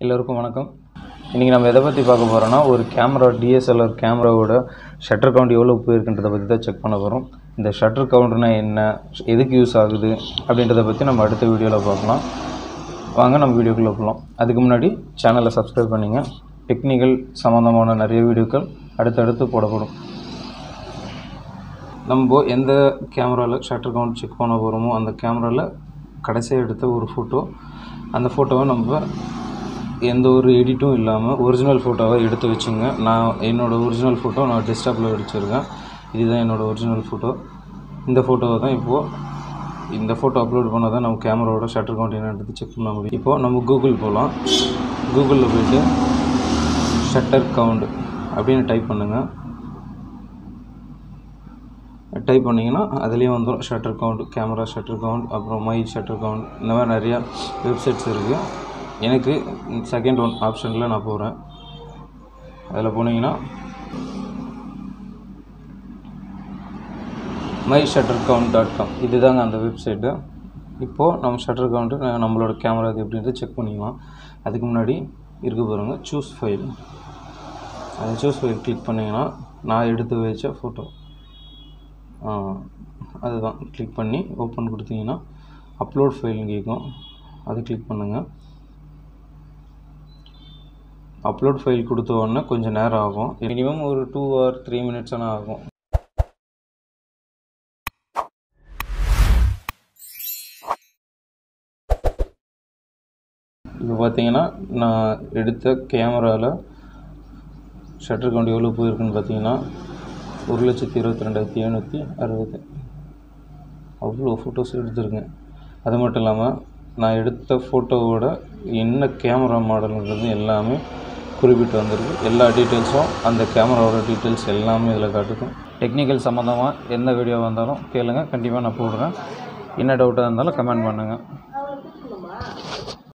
எல்லோருக்கும் வணக்கம் இன்றைக்கி நம்ம எதை பற்றி பார்க்க போகிறோன்னா ஒரு கேமரா டிஎஸ்எல்ஆர் கேமராவோட ஷட்டர் கவுண்ட் எவ்வளோ போயிருக்குன்றதை பற்றி தான் செக் பண்ண போகிறோம் இந்த ஷட்டர் கவுண்ட்னா என்ன எதுக்கு யூஸ் ஆகுது அப்படின்றத பற்றி நம்ம அடுத்த வீடியோவில் பார்க்கலாம் வாங்க நம்ம வீடியோக்குள்ளே போகலாம் அதுக்கு முன்னாடி சேனலை சப்ஸ்கிரைப் பண்ணிங்க டெக்னிக்கல் சம்மந்தமான நிறைய வீடியோக்கள் அடுத்தடுத்து போடப்படும் நம்ம எந்த கேமராவில் ஷட்டர் கவுண்ட் செக் பண்ண போகிறோமோ அந்த கேமராவில் கடைசியாக எடுத்த ஒரு ஃபோட்டோ அந்த ஃபோட்டோவை நம்ம எந்த ஒரு எடிட்டும் இல்லாமல் ஒரிஜினல் ஃபோட்டோவை எடுத்து வச்சுங்க நான் என்னோடய ஒரிஜினல் ஃபோட்டோ நான் டெஸ்க்டாப்பில் வச்சுருக்கேன் இதுதான் என்னோடய ஒரிஜினல் ஃபோட்டோ இந்த ஃபோட்டோவை தான் இப்போது இந்த ஃபோட்டோ அப்லோட் பண்ணால் தான் நம்ம கேமராவோட ஷட்டர் கவுண்ட் என்னன்றது செக் பண்ண முடியும் இப்போது நம்ம கூகுள் போகலாம் கூகுளில் போயிட்டு ஷட்டர் கவுண்ட் அப்படின்னு டைப் பண்ணுங்கள் டைப் பண்ணிங்கன்னா அதுலேயே வந்துடும் shutter count camera shutter count அப்புறம் மை ஷட்டர் கவுண்ட் இந்த மாதிரி நிறையா வெப்சைட்ஸ் இருக்குது எனக்கு செகண்ட் ஒன் ஆப்ஷனில் நான் போகிறேன் அதில் போனீங்கன்னா my shutter count dot com இதுதாங்க அந்த வெப்சைட்டு இப்போது நம்ம ஷட்டர் கவுண்ட்டு நம்மளோட கேமரா இது எப்படின்றது செக் பண்ணிக்கலாம் அதுக்கு முன்னாடி இருக்க பாருங்க சூஸ் ஃபைல் அந்த சூஸ் ஃபைல் கிளிக் பண்ணிங்கன்னா நான் எடுத்து வச்ச ஃபோட்டோ அதுதான் கிளிக் பண்ணி ஓப்பன் கொடுத்தீங்கன்னா அப்லோட் ஃபைல்னு கேட்கும் அதை கிளிக் பண்ணுங்கள் அப்லோட் ஃபைல் கொடுத்த உடனே கொஞ்சம் நேரம் ஆகும் மினிமம் ஒரு டூ ஆர் த்ரீ மினிட்ஸ் ஆனால் ஆகும் இப்போ பார்த்தீங்கன்னா நான் எடுத்த கேமராவில் ஷட்டர் கவுண்ட் எவ்வளோ போயிருக்குன்னு பார்த்தீங்கன்னா ஒரு லட்சத்தி இருபத்தி ரெண்டாயிரத்தி எழுநூற்றி அறுபது அவ்வளோ ஃபோட்டோஸ் எடுத்திருக்கேன் அது மட்டும் இல்லாமல் நான் எடுத்த ஃபோட்டோவோட என்ன கேமரா மாடல்ன்றது எல்லாமே குறிப்பிட்டு வந்திருக்கு எல்லா டீட்டெயில்ஸும் அந்த கேமராவோட டீட்டெயில்ஸ் எல்லாமே இதில் காட்டுக்கும் டெக்னிக்கல் சம்மந்தமாக எந்த வீடியோ வந்தாலும் கேளுங்க கண்டிப்பாக நான் போடுறேன் என்ன டவுட்டாக இருந்தாலும் கமெண்ட் பண்ணுங்கள்